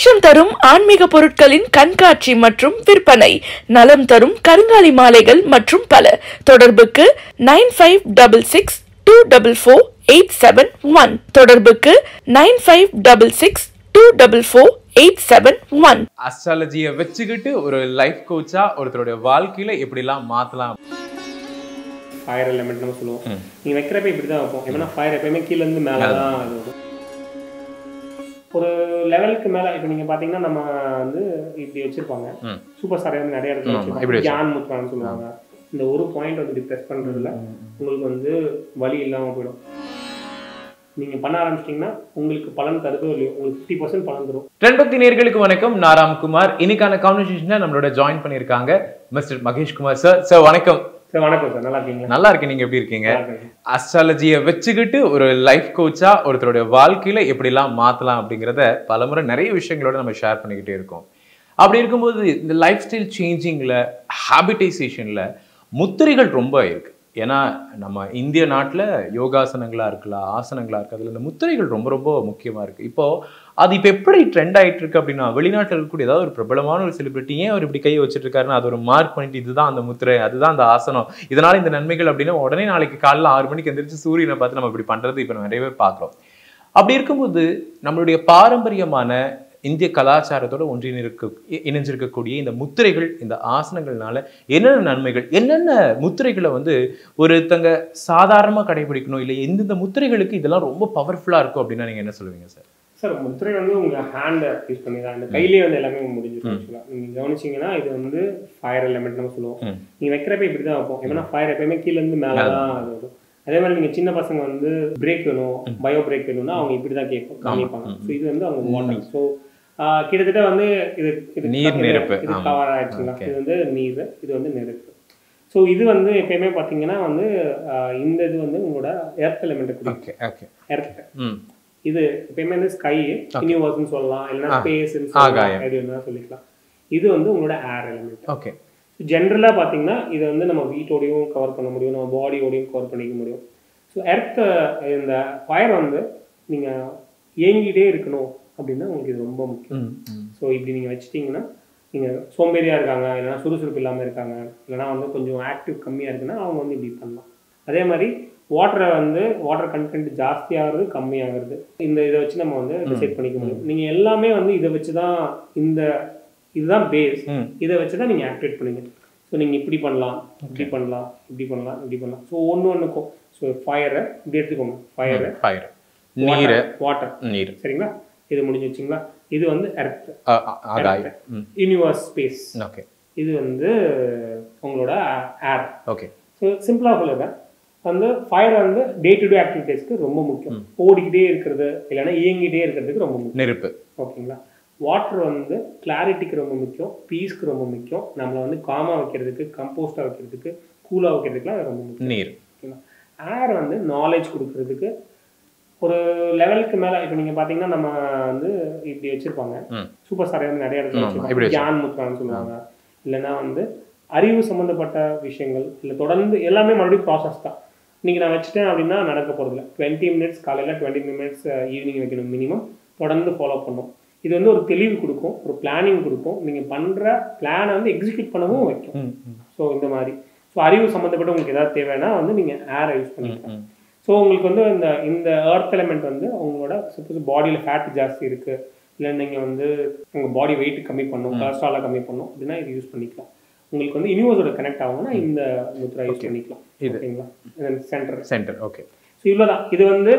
மோட்சம் தரும் ஆன்மீக பொருட்களின் கண்காட்சி மற்றும் விற்பனை நலம் தரும் கருங்காலி மாலைகள் மற்றும் பல தொடர்புக்கு nine five double six two double four eight seven one தொடர்புக்கு nine five double six two double four eight seven one அஸ்ட்ராலஜியை வச்சுக்கிட்டு ஒரு லைஃப் கோச்சா ஒருத்தருடைய வாழ்க்கையில எப்படிலாம் மாத்தலாம் ஃபயர் எலமெண்ட் நம்ம சொல்லுவோம் நீங்க வைக்கிறப்ப இப்படி தான் வைப்போம் எப்படின்னா ஃபயர் எப்பயுமே கீழ இருந்து மேலே தான் இது வரும் ஒரு லெவலுக்கு மேல இப்போ நீங்க பாத்தீங்கன்னா நம்ம வந்து இப்படி வச்சிருப்பாங்க ம். சூப்பர் ஸ்டார் வந்து நிறைய இடத்துல ஆமா, இப்படி வச்சிருப்பாங்க வச்சிருப்பாங்க. ஜான் முத்ரான்னு சொல்லுவாங்க இந்த ஒரு பாயிண்ட் வந்து இப்படி ப்ரெஸ் பண்றதுல உங்களுக்கு வந்து வலி இல்லாம போயிடும் நீங்க பண்ண ஆரம்பிச்சிட்டீங்கன்னா உங்களுக்கு பலன் தருதோ இல்லையோ உங்களுக்கு ஃபிஃப்டி பர்சன்ட் பலன் தரும் ட்ரெண்ட் பக்தி நேர்களுக்கு வணக்கம் நான் ராம்குமார் இன்னைக்கான கான்வர்சேஷன்ல நம்மளோட ஜாயின் பண்ணியிருக்காங்க mister Mahesh Kumar sir sir வணக்கம் சார் வணக்கம் சார் நல்லா இருக்கீங்களா நல்லா இருக்கு நீங்க எப்படி இருக்கீங்க நல்லா இருக்கேன். அஸ்ட்ராலஜியை வச்சுக்கிட்டு ஒரு லைஃப் கோச்சா ஒருத்தருடைய வாழ்க்கையில எப்படிலாம் மாத்தலாம் அப்படிங்கிறத பலமுறை நிறைய விஷயங்களோட நம்ம ஷேர் பண்ணிக்கிட்டே இருக்கோம் அப்படி இருக்கும்போது இந்த லைஃப் ஸ்டைல் சேஞ்சிங்ல ஹாபிட்டைசேஷன்ல முத்திரைகள் ரொம்ப இருக்கு ஏன்னா நம்ம இந்திய நாட்டில் யோகாசனங்களா இருக்கலாம் ஆசனங்களா இருக்கு அதுல இந்த முத்திரைகள் ரொம்ப ரொம்ப முக்கியமா இருக்கு இப்போ அது இப்போ எப்படி ட்ரெண்ட் ஆயிட்டு இருக்கு அப்படின்னா வெளிநாட்டில் இருக்கக்கூடிய ஏதாவது ஒரு பிரபலமான ஒரு செலிபிரிட்டி ஏன் அவர் இப்படி கையை வச்சிட்டு இருக்காருன்னா அது ஒரு மார்க் பண்ணிட்டு இதுதான் அந்த முத்திரை அதுதான் அந்த ஆசனம் இதனால இந்த நன்மைகள் அப்படின்னா உடனே நாளைக்கு காலைல ஆறு மணிக்கு எந்திரிச்சு சூரியனை பார்த்து நம்ம இப்படி பண்றது இப்போ நிறையவே பார்க்குறோம் அப்படி இருக்கும்போது நம்மளுடைய பாரம்பரியமான இந்திய கலாச்சாரத்தோட ஒன்றிணைக்க இணைஞ்சிருக்கக்கூடிய இந்த முத்திரைகள் இந்த ஆசனங்கள்னால என்னென்ன நன்மைகள் என்னென்ன முத்திரைகளை வந்து ஒருத்தங்க சாதாரணமாக கடைபிடிக்கணும் இல்லை எந்தெந்த முத்திரைகளுக்கு இதெல்லாம் ரொம்ப பவர்ஃபுல்லாக இருக்கும் அப்படின்னா நீங்கள் என்ன சொல்லுவீங்க சார் சார் முத்திரை வந்து உங்க ஹேண்டை யூஸ் பண்ணி தான் இந்த கையிலேயே வந்து எல்லாமே முடிஞ்சிடும் ஆக்சுவலாக நீங்க கவனிச்சீங்கன்னா இது வந்து ஃபயர் எலமெண்ட் நம்ம சொல்லுவோம் ம். நீங்க வைக்கிறப்ப இப்படி தான் வைப்போம் எப்படின்னா ஃபயர் எப்பயுமே கீழ இருந்து மேலே தான் அது வரும் அதே மாதிரி நீங்க சின்ன பசங்க வந்து பிரேக் வேணும் பயோ பிரேக் வேணும்னா அவங்க இப்படி தான் கேட்கும் காமிப்பாங்க ஸோ இது வந்து அவங்க வாட்டர் ஸோ கிட்டத்தட்ட வந்து இது இது நீர் நெருப்பு, இது ஆமா. கவர் ஆயிடுச்சுங்களா Okay. இது வந்து நீர் இது வந்து நெருப்பு ஸோ இது வந்து எப்பயுமே பார்த்தீங்கன்னா வந்து ஆஹ் இந்த இது வந்து உங்களோட எர்த் எலமெண்ட் குறிக்கும் ஓகே ஓகே எர்த் ம் இது எப்பயுமே வந்து ஸ்கை யூனிவர்ஸ்னு சொல்லலாம் இல்லைன்னா ஆ. ஸ்பேஸ்ன்னு ஆகாயம். சொல்லலாம் எது வேணாலும் சொல்லிக்கலாம் இது வந்து உங்களோட ஏர் எலிமெண்ட் ஓகே ஜென்ரலாக பார்த்தீங்கன்னா இதை வந்து நம்ம வீட்டோடையும் கவர் பண்ண முடியும் நம்ம பாடியோடையும் கவர் பண்ணிக்க முடியும் ஸோ எர்த் இந்த ஃபயர் வந்து நீங்கள் இயங்கிட்டே இருக்கணும் அப்படின்னா உங்களுக்கு இது ரொம்ப முக்கியம் ம் ம் ஸோ இப்படி நீங்கள் வச்சிட்டிங்கன்னா நீங்கள் சோம்பேறியாக இருக்காங்க இல்லைன்னா சுறுசுறுப்பு இல்லாமல் இருக்காங்க இல்லைன்னா வந்து கொஞ்சம் ஆக்டிவ் கம்மியாக இருக்குன்னா அவங்க வந்து இப்படி பண்ணலாம் அதே மாதிரி வாட்டரை வந்து வாட்டர் கண்டென்ட் ஜாஸ்தியாகிறது கம்மியாகிறது இந்த இதை வச்சு நம்ம வந்து டிசைட் பண்ணிக்க முடியும் நீங்கள் எல்லாமே வந்து இதை வச்சு தான் இந்த இதுதான் பேஸ் ம் இதை வச்சு தான் நீங்கள் ஆக்டிவேட் பண்ணுங்க ஸோ நீங்கள் இப்படி பண்ணலாம் இப்படி பண்ணலாம் இப்படி பண்ணலாம் இப்படி பண்ணலாம் ஸோ ஒன்று ஒன்றுக்கும் ஸோ ஃபயரை இப்படி எடுத்துக்கோங்க ஃபயரை ஃபயர் நீர் வாட்டர் நீர் சரிங்களா இது முடிஞ்சு வச்சுங்களா இது வந்து எர்த் ஆ- ஆ- ஆகாயம் ம் யூனிவர்ஸ் ஸ்பேஸ் ஓகே இது வந்து உங்களோட ஏர் ஓகே ஸோ சிம்பிளாக சொல்லுறேன் வந்து ஃபயர் வந்து டே டு டே ஆக்டிவிட்டீஸ்க்கு ரொம்ப முக்கியம் ஓடிக்கிட்டே இருக்கிறது இல்லைன்னா இயங்கிட்டே இருக்கிறதுக்கு ரொம்ப முக்கியம் நெருப்பு ஓகேங்களா வாட்டர் வந்து கிளாரிட்டிக்கு ரொம்ப முக்கியம் பீஸ்க்கு ரொம்ப முக்கியம் நம்மளை வந்து காமாக வைக்கிறதுக்கு கம்போஸ்டாக வைக்கிறதுக்கு கூலாக வைக்கிறதுக்குலாம் அது ரொம்ப முக்கியம் நீர் ஓகேங்களா ஏர் வந்து நாலேஜ் கொடுக்கறதுக்கு ஒரு லெவலுக்கு மேலே இப்போ நீங்கள் பார்த்தீங்கன்னா நம்ம வந்து இப்படி வச்சுருப்பாங்க ம் சூப்பர் ஸ்டார் வந்து நிறைய இடத்துல ஆமா, இப்படி வச்சிருப்பாங்க ஜான் முத்ரான்னு சொல்லுவாங்க இல்லைன்னா வந்து அறிவு சம்மந்தப்பட்ட விஷயங்கள் இல்லை தொடர்ந்து எல்லாமே மறுபடியும் ப்ராசஸ் தான் இன்னைக்கு நான் வச்சுட்டேன் அப்படின்னா நடக்க போகிறதில்ல டுவெண்ட்டி மினிட்ஸ் காலையில் டுவெண்ட்டி மினிட்ஸ் ஈவினிங் வைக்கணும் மினிமம் தொடர்ந்து ஃபாலோ பண்ணும் இது வந்து ஒரு தெளிவு கொடுக்கும் ஒரு பிளானிங் கொடுக்கும் நீங்கள் பண்ணுற பிளானை வந்து எக்ஸிக்யூட் பண்ணவும் வைக்கும் ம் ம் ஸோ இந்த மாதிரி ஸோ அறிவு சம்மந்தப்பட்ட உங்களுக்கு ஏதாவது தேவைன்னா வந்து நீங்கள் ஏரை யூஸ் பண்ணிக்கலாம் ம் ஸோ உங்களுக்கு வந்து இந்த இந்த எர்த் எலமெண்ட் வந்து உங்களோட சப்போஸ் பாடியில் ஃபேட் ஜாஸ்தி இருக்குது இல்லை நீங்கள் வந்து உங்கள் பாடி வெயிட் கம்மி பண்ணும் கொலஸ்ட்ராலை கம்மி பண்ணும் அப்படின்னா இது யூஸ் பண்ணிக்கலாம் உங்களுக்கு வந்து யூனிவர்ஸோட கனெக்ட் ஆகும்னா இந்த முத்ரா யூஸ் பண்ணிக்கலாம் இது. ஓகேங்களா சென்டர் சென்டர் ஓகே ஸோ இவ்வளோதான் இது வந்து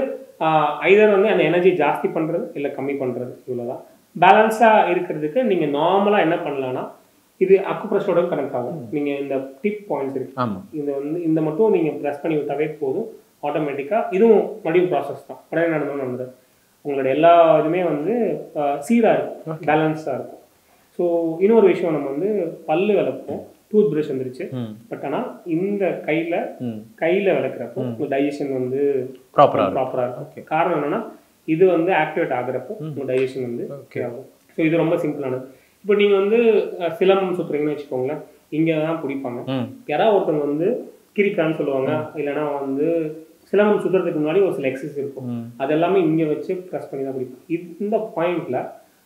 ஐதர் வந்து அந்த எனர்ஜி ஜாஸ்தி பண்ணுறது இல்லை கம்மி பண்ணுறது இவ்வளோதான் பேலன்ஸாக இருக்கிறதுக்கு நீங்கள் நார்மலாக என்ன பண்ணலாம்னா இது அக்குப்ரெஷரோட கனெக்ட் ஆகும் நீங்கள் இந்த டிப் பாயிண்ட்ஸ் இருக்கு ஆமா இந்த வந்து இந்த மட்டும் நீங்கள் ப்ரெஸ் பண்ணி விட்டாவே போதும் ஆட்டோமேட்டிக்காக இதுவும் மறுபடியும் ப்ராசஸ் தான் உடனே நடந்தோம் நடந்தது உங்களோட எல்லா இதுவுமே வந்து சீராக இருக்கும் பேலன்ஸாக இருக்கும் ஸோ இன்னொரு விஷயம் நம்ம வந்து பல்லு விளப்போம் டூத் ப்ரஷ் வந்துருச்சு ம் பட் ஆனால் இந்த கையில் ம் கையில் விளக்குறப்போ உங்கள் டைஜஷன் வந்து ப்ராப்பராக ப்ராப்பராக இருக்கும் காரணம் என்னன்னா இது வந்து ஆக்டிவேட் ஆகுறப்போ உங்கள் டைஜஷன் வந்து Okay. ஆகும் ஸோ இது ரொம்ப சிம்பிளானது இப்போ நீங்கள் வந்து அஹ், சிலம்பம் சுற்றுறீங்கன்னு வச்சுக்கோங்களேன் இங்கே தான் பிடிப்பாங்க ம் யாராவது ஒருத்தவங்க வந்து கிரிக்கான்னு சொல்லுவாங்க இல்லைன்னா வந்து சிலம்பம் சுற்றுறதுக்கு முன்னாடி ஒரு சில எக்ஸசைஸ் இருக்கும் ம் அது எல்லாமே இங்கே வச்சு ப்ரெஸ் பண்ணி தான் பிடிக்கும் இந்த பாயிண்ட்ல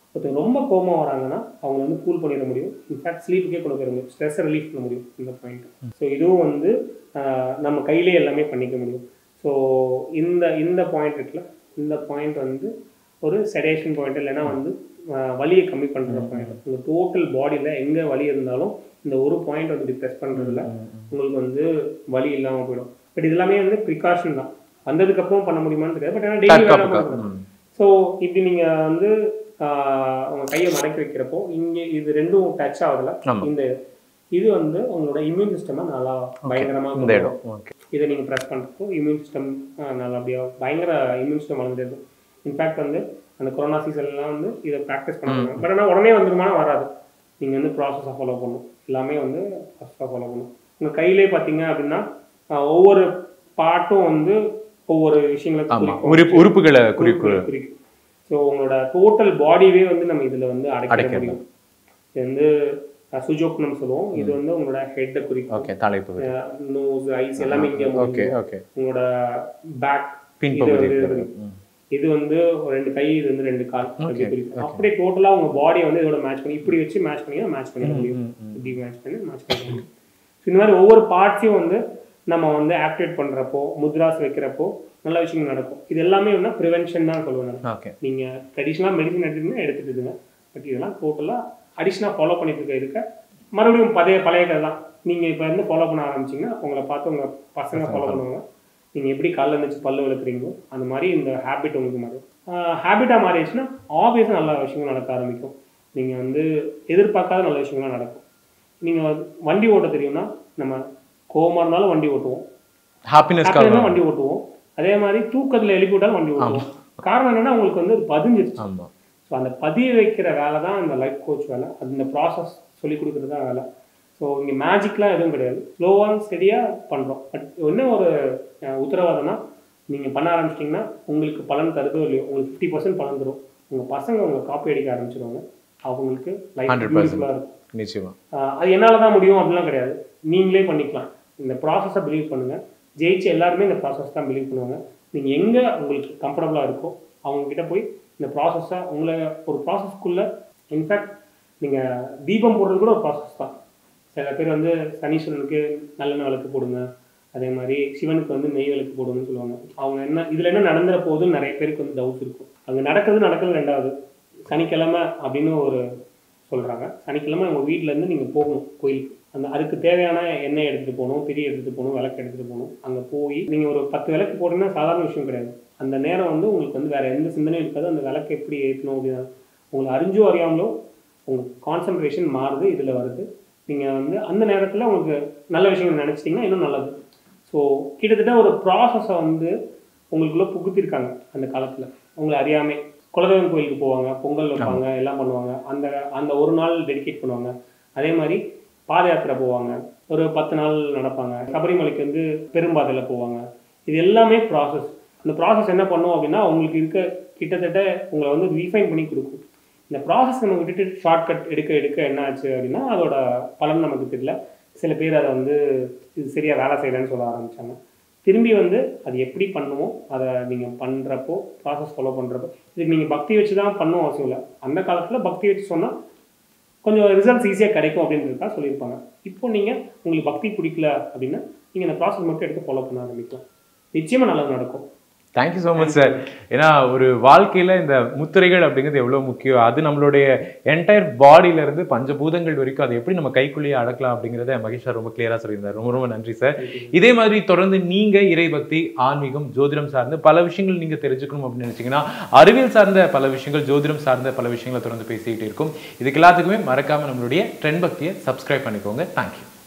ஒருத்தர் ரொம்ப கோபம் வராங்கன்னா அவங்க வந்து கூல் பண்ணிட முடியும் இன்ஃபேக்ட் ஸ்லீப்புக்கே கொண்டு போயிட முடியும் ஸ்ட்ரெஸ்ஸை ரிலீஃப் பண்ண முடியும் இந்த பாயிண்ட் ஸோ இதுவும் வந்து ஆஹ், நம்ம கையிலே எல்லாமே பண்ணிக்க முடியும் ஸோ இந்த இந்த பாயிண்ட் இருக்குல்ல இந்த பாயிண்ட் வந்து ஒரு செடேஷன் பாயிண்ட் இல்லைன்னா வந்து ஆஹ், வலியை கம்மி பண்ணுற பாயிண்ட் உங்கள் டோட்டல் பாடியில் எங்கே வலி இருந்தாலும் இந்த ஒரு பாயிண்ட் வந்து டிப்ரெஸ் பண்ணுறதுல உங்களுக்கு வந்து வலி இல்லாமல் போயிடும் பட் இது எல்லாமே வந்து ப்ரிகாஷன் தான் வந்ததுக்கப்புறம் பண்ண முடியுமான்னு தெரியாது பட் ஆனால் டெய்லி வேலை தற்காப்புக்கா. பண்ணலாம் ம். ஸோ இப்படி நீங்கள் வந்து ஆஹ், உங்க கையை மடக்கி வைக்கிறப்போ இங்கே இது ரெண்டும் டச் ஆகுதுல ஆமா. இந்த இது வந்து உங்களோட இம்யூன் சிஸ்டமை நல்லா பயங்கரமா இந்த கொண்டு இடம் ஓகே இதை நீங்கள் ப்ரெஸ் பண்ணுறப்போ இம்யூன் சிஸ்டம் நல்லபடியாக பயங்கர இம்யூன் சிஸ்டம் வளர்ந்துருது இன்ஃபேக்ட் வந்து அந்த கொரோனா சீசன்லாம் வந்து இதை ப்ராக்டிஸ் பண்ணுறாங்க பட் ஆனால் உடனே வந்துருமானா வராது நீங்கள் வந்து ப்ராசஸாக ஃபாலோ பண்ணணும் எல்லாமே வந்து ஃபஸ்ட்டாக ஃபாலோ பண்ணணும் உங்கள் கையிலே பார்த்தீங்க அப்படின்னா ஆஹ், ஒவ்வொரு பாட்டும் வந்து ஒவ்வொரு விஷயங்களுக்கு ஆமா குறிக்கும். உறுப்பு உறுப்புகளை குறிப்பு குறிக்கும் குறிக்கும் ஸோ உங்களோட டோட்டல் பாடியவே வந்து நம்ம இதில் வந்து அடைக்க அடைக்கிறது. முடியும் இது வந்து அஹ், சுஜோக்னம் சொல்லுவோம் இது வந்து உங்களோட ஹெட்டை குறிக்கும் ஓகே தலைப்பு நோஸ் ஐஸ் எல்லாமே இங்கே ஓகே ஓகே உங்களோட பேக் பின்பகுதி இருக்கிறது ம். இது வந்து ஒரு ரெண்டு கை இது வந்து ரெண்டு கால் அப்படி Okay, குறிக்கும் அப்படியே டோட்டலா உங்க பாடியை வந்து இதோட மேட்ச் பண்ணி இப்படி வச்சு மேட்ச் பண்ணி மேட்ச் பண்ணிட முடியும் இப்படி மேட்ச் பண்ணி மேட்ச் பண்ண முடியும் So, இந்த மாதிரி ஒவ்வொரு பார்ட்ஸையும் வந்து நம்ம வந்து ஆக்டிவேட் பண்றப்போ முத்ராஸ் வைக்கிறப்போ நல்ல விஷயங்கள் நடக்கும் இது எல்லாமே வந்து ப்ரிவென்ஷன் தான் சொல்லுவேன் நான். ஓகே நீங்க ட்ரெடிஷ்னலாக மெடிசன் எடுத்துக்கிட்டு எடுத்துட்டு இருங்க பட் இதெல்லாம் டோட்டலாக அடிஷ்னலாக ஃபாலோ பண்ணிட்டு இருக்க இருக்க மறுபடியும் பழைய பழைய கதை தான் நீங்க இப்போ இருந்து ஃபாலோ பண்ண ஆரம்பிச்சீங்கன்னா உங்களை பார்த்து உங்க பசங்க ஃபாலோ பண்ணுவாங்க நீங்க எப்படி காலைல எழுந்திரிச்சு பல்லு விளக்குறீங்களோ அந்த மாதிரி இந்த ஹேபிட் உங்களுக்கு மாறும் ஹேபிட்டாக மாறிடுச்சுன்னா ஆப்வியஸாக நல்ல விஷயங்கள் நடக்க ஆரம்பிக்கும் நீங்க வந்து எதிர்பார்க்காத நல்ல விஷயங்கள்லாம் நடக்கும் நீங்க வண்டி ஓட்ட தெரியும்னா நம்ம கோவமா இருந்தாலும் வண்டி ஓட்டுவோம் ஹாப்பினஸ்க்காக ஹாப்பியாக வண்டி ஓட்டுவோம் அதே மாதிரி தூக்கத்துல எழுப்பி விட்டாலும் வண்டி ஓட்டுவோம் காரணம் என்னன்னா உங்களுக்கு வந்து அது பதிஞ்சிருச்சு ஆமா ஸோ அந்த பதிய வைக்கிற வேலை தான் இந்த லைஃப் கோச் வேலை அது இந்த ப்ராசஸ் சொல்லி கொடுக்குறது தான் வேலை ஸோ இங்கே மேஜிக்லாம் எதுவும் கிடையாது ஸ்லோவாக ஸ்டெடியாக பண்ணுறோம் பட் என்ன ஒரு அஹ், உத்தரவாதம்னா நீங்கள் பண்ண ஆரம்பிச்சிட்டிங்கன்னா உங்களுக்கு பலன் தருதோ இல்லையோ உங்களுக்கு ஃபிஃப்டி பர்சன்ட் பலன் தரும் உங்கள் பசங்க உங்களை காப்பி அடிக்க ஆரம்பிச்சிருவாங்க அவங்களுக்கு லைஃப் 100% பியூட்டிஃபுல்லாக இருக்கும் நிச்சயமா ஆஹ் அது என்னால் தான் முடியும் அப்படிலாம் கிடையாது நீங்களே பண்ணிக்கலாம் இந்த ப்ராசஸை பிலீவ் பண்ணுங்கள் ஜெயிச்ச எல்லாருமே இந்த ப்ராசஸ் தான் பிலீவ் பண்ணுவாங்க நீங்கள் எங்கே உங்களுக்கு கம்ஃபர்டபுளாக இருக்கோ அவங்க கிட்ட போய் இந்த ப்ராசஸை உங்களை ஒரு ப்ராசஸ்க்குள்ளே இன்ஃபேக்ட் நீங்கள் தீபம் போடுறது கூட ஒரு ப்ராசஸ் தான் சில பேர் வந்து சனீஸ்வரனுக்கு நல்லெண்ணெய் விளக்கு போடுங்க அதே மாதிரி சிவனுக்கு வந்து நெய் விளக்கு போடுங்கன்னு சொல்லுவாங்க அவங்க என்ன இதில் என்ன நடந்துற போகுதுன்னு நிறைய பேருக்கு வந்து டவுட் இருக்கும் அங்கே நடக்கிறது நடக்கிறது ரெண்டாவது சனிக்கிழமை அப்படின்னு ஒரு சொல்கிறாங்க சனிக்கிழமை உங்கள் வீட்டிலேருந்து நீங்கள் போகணும் கோயிலுக்கு அந்த அதுக்கு தேவையான எண்ணெய் எடுத்துகிட்டு போகணும் திரி எடுத்துகிட்டு போகணும் விளக்கு எடுத்துகிட்டு போகணும் அங்கே போய் நீங்கள் ஒரு பத்து விளக்கு போட்டீங்கன்னா சாதாரண விஷயம் கிடையாது அந்த நேரம் வந்து உங்களுக்கு வந்து வேறு எந்த சிந்தனையும் இருக்காது அந்த விளக்கு எப்படி ஏற்றணும் அப்படின்னு உங்களுக்கு அறிஞ்சோ அறியாமலோ உங்கள் கான்சன்ட்ரேஷன் மாறுது இதில் வருது நீங்கள் வந்து அந்த நேரத்தில் உங்களுக்கு நல்ல விஷயங்கள் நினச்சிட்டிங்கன்னா இன்னும் நல்லது ஸோ கிட்டத்தட்ட ஒரு ப்ராசஸை வந்து உங்களுக்குள்ள புகுத்திருக்காங்க அந்த காலத்தில் உங்களை அறியாமே குலதெய்வம் கோயிலுக்கு போவாங்க பொங்கல் வைப்பாங்க எல்லாம் பண்ணுவாங்க அந்த அந்த ஒரு நாள் டெடிகேட் பண்ணுவாங்க அதே மாதிரி பாத யாத்திரை போவாங்க ஒரு பத்து நாள் நடப்பாங்க சபரிமலைக்கு வந்து பெரும்பாதையில் போவாங்க இது எல்லாமே ப்ராசஸ் அந்த ப்ராசஸ் என்ன பண்ணும் அப்படின்னா உங்களுக்கு இருக்க கிட்டத்தட்ட உங்களை வந்து ரீஃபைன் பண்ணி கொடுக்கும் இந்த ப்ராசஸ் நம்ம விட்டுட்டு ஷார்ட்கட் எடுக்க எடுக்க என்ன ஆச்சு அப்படின்னா அதோட பலன் நமக்கு தெரியல சில பேர் அதை வந்து இது சரியா வேலை செய்யலைன்னு சொல்ல ஆரம்பிச்சாங்க திரும்பி வந்து அது எப்படி பண்ணுமோ அதை நீங்கள் பண்ணுறப்போ ப்ராசஸ் ஃபாலோ பண்ணுறப்போ இதுக்கு நீங்கள் பக்தி வச்சு தான் பண்ணணும் அவசியம் இல்லை அந்த காலத்தில் பக்தி வச்சு சொன்னால் கொஞ்சம் ரிசல்ட்ஸ் ஈஸியாக கிடைக்கும் அப்படின்றதுக்காக சொல்லியிருப்பாங்க இப்போ நீங்கள் உங்களுக்கு பக்தி பிடிக்கல அப்படின்னா நீங்கள் இந்த ப்ராசஸ் மட்டும் எடுத்து ஃபாலோ பண்ண ஆரம்பிக்கலாம் நிச்சயமாக நல்லது நடக்கும் தேங்க்யூ ஸோ மச் சார் ஏன்னா ஒரு வாழ்க்கையில இந்த முத்திரைகள் அப்படிங்கிறது எவ்வளவு முக்கியம் அது நம்மளுடைய என்டையர் பாடியில இருந்து பஞ்சபூதங்கள் வரைக்கும் அதை எப்படி நம்ம கைக்குள்ளேயே அடக்கலாம் அப்படிங்கிறத மகேஷ் சார் ரொம்ப கிளியரா சொல்லியிருந்தார் ரொம்ப ரொம்ப நன்றி சார் இதே மாதிரி தொடர்ந்து நீங்க இறைபக்தி ஆன்மீகம் ஜோதிடம் சார்ந்து பல விஷயங்கள் நீங்க தெரிஞ்சுக்கணும் அப்படின்னு நினைச்சீங்கன்னா அறிவியல் சார்ந்த பல விஷயங்கள் ஜோதிடம் சார்ந்த பல விஷயங்களை தொடர்ந்து பேசிக்கிட்டு இருக்கும் இதுக்கு எல்லாத்துக்குமே மறக்காம நம்மளுடைய ட்ரெண்ட் பக்தியை சப்ஸ்கிரைப் பண்ணிக்கோங்க தேங்க்யூ